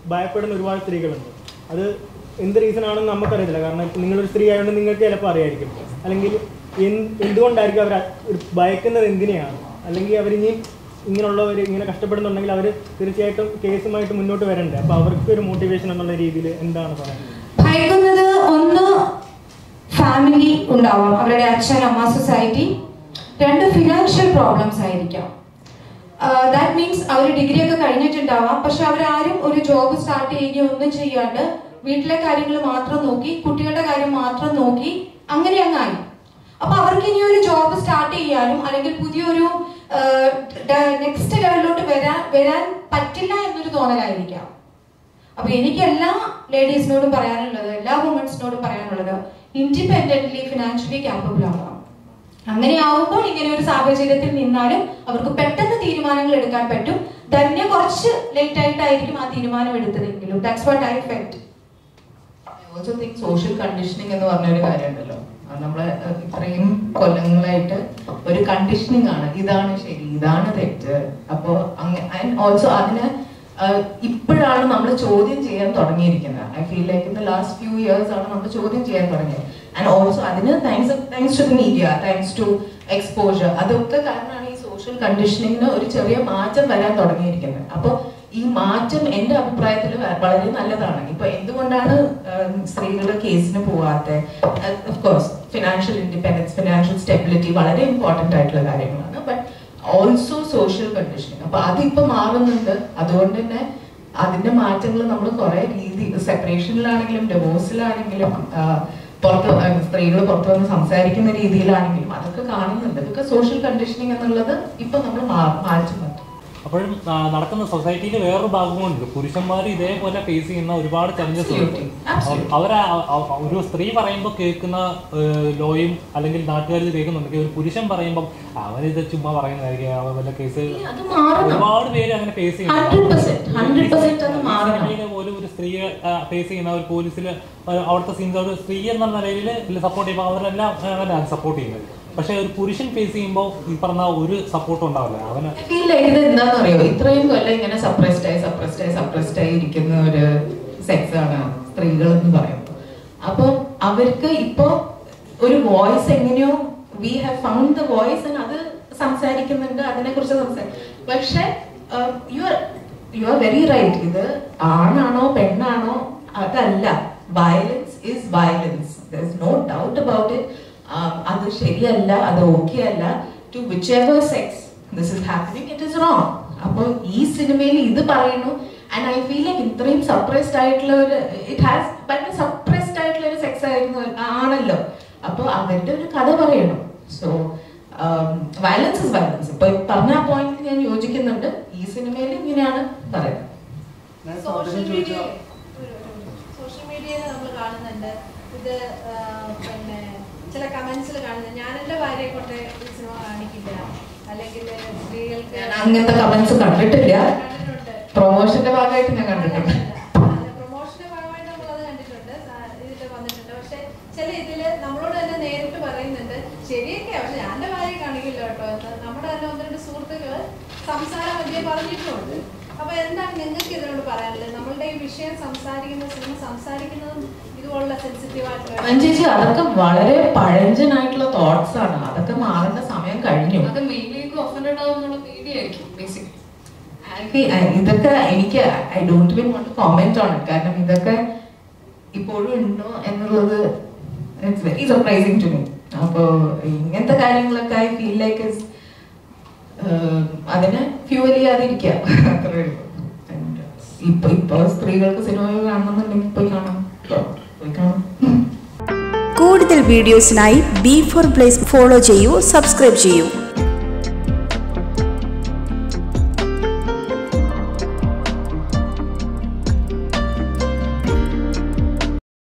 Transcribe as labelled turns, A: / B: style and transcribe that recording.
A: ഭയപ്പെടുന്ന ഒരുപാട് സ്ത്രീകളുണ്ട് അത് എന്ത് റീസൺ ആണെന്ന് നമുക്കറിയത്തില്ല കാരണം ഇപ്പം നിങ്ങളൊരു സ്ത്രീ ആയതുകൊണ്ട് നിങ്ങൾക്ക് ചിലപ്പോൾ അറിയായിരിക്കും അല്ലെങ്കിൽ എന്ത് എന്തുകൊണ്ടായിരിക്കും അവർ ഭയക്കുന്നത് എന്തിനെയാണ് അല്ലെങ്കിൽ അവരിനി ഇങ്ങനെയുള്ളവർ ഇങ്ങനെ കഷ്ടപ്പെടുന്നുണ്ടെങ്കിൽ അവർ തീർച്ചയായിട്ടും കേസുമായിട്ട് മുന്നോട്ട് വരണ്ടേ അപ്പോൾ അവർക്ക് ഒരു മോട്ടിവേഷൻ എന്നുള്ള രീതിയിൽ എന്താണ് പറയുന്നത്
B: ഭയക്കുന്നത് ഒന്ന് ഫാമിലി ഉണ്ടാവാം അവരുടെ അച്ഛൻ അമ്മ സൊസൈറ്റി രണ്ട് ഫിനാൻഷ്യൽ പ്രോബ്ലംസ് ആയിരിക്കാം ദാറ്റ് മീൻസ് അവർ ഡിഗ്രി ഒക്കെ കഴിഞ്ഞിട്ടുണ്ടാവാം പക്ഷെ അവരാരും ഒരു ജോബ് സ്റ്റാർട്ട് ചെയ്യുകയോ ഒന്നും ചെയ്യാണ്ട് വീട്ടിലെ കാര്യങ്ങൾ മാത്രം നോക്കി കുട്ടികളുടെ കാര്യം മാത്രം നോക്കി അങ്ങനെ അങ്ങായി അപ്പൊ അവർക്ക് ഇനി ഒരു ജോബ് സ്റ്റാർട്ട് ചെയ്യാനും അല്ലെങ്കിൽ പുതിയൊരു നെക്സ്റ്റ് ലെവലിലോട്ട് വരാൻ വരാൻ പറ്റില്ല എന്നൊരു തോന്നലായിരിക്കാം അപ്പൊ എനിക്ക് എല്ലാ ലേഡീസിനോടും പറയാനുള്ളത് എല്ലാ വുമൻസിനോടും പറയാനുള്ളത് ഇൻഡിപെൻഡന്റ്ലി ഫിനാൻഷ്യലി ക്യാപ്പബിൾ ആവണം അങ്ങനെ ആവുമ്പോൾ ഇങ്ങനെ ഒരു സാഹചര്യത്തിൽ നിന്നാലും അവർക്ക് പെട്ടെന്ന് തീരുമാനങ്ങൾ എടുക്കാൻ പറ്റും ധന്യ കുറച്ച് ലേറ്റ് ആയിട്ടായിരിക്കും ആ തീരുമാനം എടുത്തതെങ്കിലും that's what I fact
C: also think social conditioning എന്ന് പറഞ്ഞൊരു കാര്യമുണ്ടല്ലോ അത് നമ്മളെ അഹ്, ഇത്രയും കൊല്ലങ്ങളായിട്ട് ഒരു കണ്ടീഷനിങ് ആണ് ഇതാണ് ശരി ഇതാണ് തെറ്റ് അപ്പോ ആൻഡ് ഓൾസോ അതിന് അഹ്, ഇപ്പോഴാണ് നമ്മൾ ചോദ്യം ചെയ്യാൻ തുടങ്ങിയിരിക്കുന്നത് I feel like in the last few years ആണ് നമ്മൾ ചോദ്യം ചെയ്യാൻ തുടങ്ങിയത് ആൻഡ് ഓൾസോ അതിന് thanks thanks to the media thanks to exposure അതൊക്കെ കാരണമാണ് ഈ സോഷ്യൽ കണ്ടീഷനിങ്ങിന് ഒരു ചെറിയ മാറ്റം വരാൻ തുടങ്ങിയിരിക്കുന്നത് അപ്പോൾ ഈ മാറ്റം എന്റെ അഭിപ്രായത്തിൽ വളരെ നല്ലതാണ് ഇപ്പൊ എന്തുകൊണ്ടാണ് സ്ത്രീകൾ കേസിന് പോവാത്ത course financial independence financial stability വളരെ ഇമ്പോർട്ടന്റ് ആയിട്ടുള്ള കാര്യങ്ങളാണ് ബട്ട് ഓൾസോ സോഷ്യൽ കണ്ടീഷനിങ് അപ്പൊ അതിപ്പോ മാറുന്നുണ്ട് അതുകൊണ്ട് തന്നെ അതിന്റെ മാറ്റങ്ങൾ നമ്മൾ കുറെ രീതി സെപ്പറേഷനിലാണെങ്കിലും ഡിവോഴ്സിലാണെങ്കിലും പുറത്ത് സ്ത്രീകൾ പുറത്തു വന്ന് സംസാരിക്കുന്ന രീതിയിലാണെങ്കിലും അതൊക്കെ കാണുന്നുണ്ട് ബിക്കോസ് സോഷ്യൽ കണ്ടീഷനിങ് എന്നുള്ളത് ഇപ്പൊ നമ്മൾ മാറ്റുന്നുണ്ട്
D: അപ്പോഴും ആ, നടക്കുന്ന സൊസൈറ്റിയിൽ വേറൊരു ഭാഗമുണ്ട് പുരുഷന്മാർ ഇതേപോലെ ഫേസ് ചെയ്യുന്ന ഒരുപാട് ചലഞ്ചസ് ഉണ്ട്
C: Absolutely. Absolutely.
D: അവർ ഒരു സ്ത്രീ പറയുമ്പോൾ കേൾക്കുന്ന ലോയും അല്ലെങ്കിൽ നാട്ടുകാർ ഇത് കേൾക്കുന്നുണ്ടെങ്കിൽ ഒരു പുരുഷൻ പറയുമ്പോൾ അവനിത് ചുമ്മാ പറയുന്നതായിരിക്കും അവൻ വല്ല കേസ്
C: അത് മാറണം
D: ഒരുപാട് പേര് അങ്ങനെ ഫേസ്
C: 100%, 100% അത് മാറണം.
D: ചെയ്യുന്നുണ്ട് പോലും ഒരു സ്ത്രീയെ ഫേസ് ചെയ്യുന്ന ഒരു പോലീസിൽ അവിടുത്തെ സീൻസ് ഒരു സ്ത്രീ എന്ന നിലയിൽ സപ്പോർട്ട് ചെയ്യുമ്പോൾ അവരെല്ലാം അങ്ങനെ സപ്പോർട്ട് ചെയ്യുന്നത് പക്ഷെ ഒരു പുരുഷൻ ഫേസ് ചെയ്യുമ്പോൾ ഈ പറഞ്ഞ ഒരു സപ്പോർട്ട് ഉണ്ടാവില്ല അവന്
C: ഫീൽ ചെയ്ത് എന്താണെന്ന് അറിയോ ഇത്രയും കൊല്ലം ഇങ്ങനെ സപ്രസ്ഡ് ആയി സപ്രസ്ഡ് ആയി സപ്രസ്ഡ് ആയി ഇരിക്കുന്ന ഒരു സെക്സ് ആണ് സ്ത്രീകൾ എന്ന് പറയുമ്പോൾ അപ്പൊ അവർക്ക് ഇപ്പോ ഒരു വോയിസ് എങ്ങനെയോ we have found the voice അത് സംസാരിക്കുന്നുണ്ട് അതിനെ കുറിച്ച് സംസാരിക്കും പക്ഷെ you are you are very right ഇത് ആണാണോ പെണ്ണാണോ അതല്ല violence is violence there is no doubt about it അത് ശരിയല്ല അത് ഓക്കെ അല്ല to whichever sex this is happening it is wrong അപ്പോൾ ഈ സിനിമയിൽ ഇത് പറയുന്നു ആൻഡ് ഐ ഫീൽ ലൈക്ക് ഇത്രയും സപ്രസ്ഡ് ആയിട്ടുള്ള ഒരു ഇറ്റ് ഹാസ് ഭയങ്കര സപ്രസ്ഡ് ആയിട്ടുള്ള ഒരു സെക്സ് ആയിരുന്നു ആണല്ലോ അപ്പോൾ അവരുടെ ഒരു കഥ പറയണം സോ വയലൻസ് ഇസ് വയലൻസ് ഇപ്പൊ പറഞ്ഞ പോയിന്റ് ഞാൻ യോജിക്കുന്നുണ്ട് ഈ സിനിമയിൽ ഇങ്ങനെയാണ് പറയുന്നത്
E: സോഷ്യൽ മീഡിയ സോഷ്യൽ മീഡിയയിൽ നമ്മൾ കാണുന്നുണ്ട് ഇത് ആ, പിന്നെ ചില കമന്റ്സിൽ കാണുന്നത് ഞാൻ എന്റെ ഭാര്യയെ കൊണ്ട് ഈ സിനിമ കാണിക്കില്ല അല്ലെങ്കിൽ സ്ത്രീകൾക്ക്
C: ഞാൻ അങ്ങനത്തെ കമന്റ്സ് കണ്ടിട്ടില്ല
E: കണ്ടിട്ടുണ്ട്
C: പ്രൊമോഷന്റെ ഭാഗമായിട്ട് ഞാൻ കണ്ടിട്ടുണ്ട്
E: പ്രൊമോഷന്റെ ഭാഗമായിട്ട് നമ്മളത് കണ്ടിട്ടുണ്ട് സാ- ഇതില് വന്നിട്ടുണ്ട് പക്ഷെ ചില ഇതില് നമ്മളോട് തന്നെ നേരിട്ട് പറയുന്നുണ്ട് ശരിയൊക്കെയാ പക്ഷെ ഞാൻ എന്റെ ഭാര്യയെ കാണിക്കില്ല കേട്ടോ എന്ന് നമ്മുടെ തന്നെ ഒന്ന് രണ്ട് സുഹൃത്തുക്കള് സംസാരം മധ്യേ പറഞ്ഞിട്ടുമുണ്ട് അപ്പൊ എന്താണ് നിങ്ങൾക്ക് ഇതിനോട് പറയാനുള്ളത് നമ്മളുടെ ഈ വിഷയം സംസാരിക്കുന്ന സിനിമ സംസാരിക്കുന്നതും ഇതുപോലുള്ള സെൻസിറ്റീവ് ആയിട്ടുള്ള
C: മഞ്ജേച്ചി അതൊക്കെ വളരെ പഴഞ്ചനായിട്ടുള്ള തോട്ട്സ് ആണ് അതൊക്കെ മാറേണ്ട സമയം കഴിഞ്ഞു
F: അത് മെയിലേക്ക് ഒഫൻഡഡ് ആവുന്നുള്ള പേടിയായിരിക്കും ബേസിക്കലി
C: I feel- I- ഇതൊക്കെ എനിക്ക് I don't win want comment ആണ് കാരണം ഇതൊക്കെ ഇപ്പോഴും ഉണ്ടോ എന്നുള്ളത് it's very surprising to me അപ്പോ ഇങ്ങനത്തെ കാര്യങ്ങളൊക്കെ ഐ ഫീൽ ലൈക്ക് അതിനെ ഫ്യൂവൽ ചെയ്യാതിരിക്കുക അത്രേ ഉള്ളൂ And ഇപ്പൊ ഇപ്പൊ സ്ത്രീകൾക്ക് സിനിമ കാണണമെന്നുണ്ടെങ്കിൽ പോയി കാണാം പോയി കാണാം
G: കൂടുതൽ വീഡിയോസിനായി ബി ഫോർ പ്ലേസ് ഫോളോ ചെയ്യൂ സബ്സ്ക്രൈബ് ചെയ്യൂ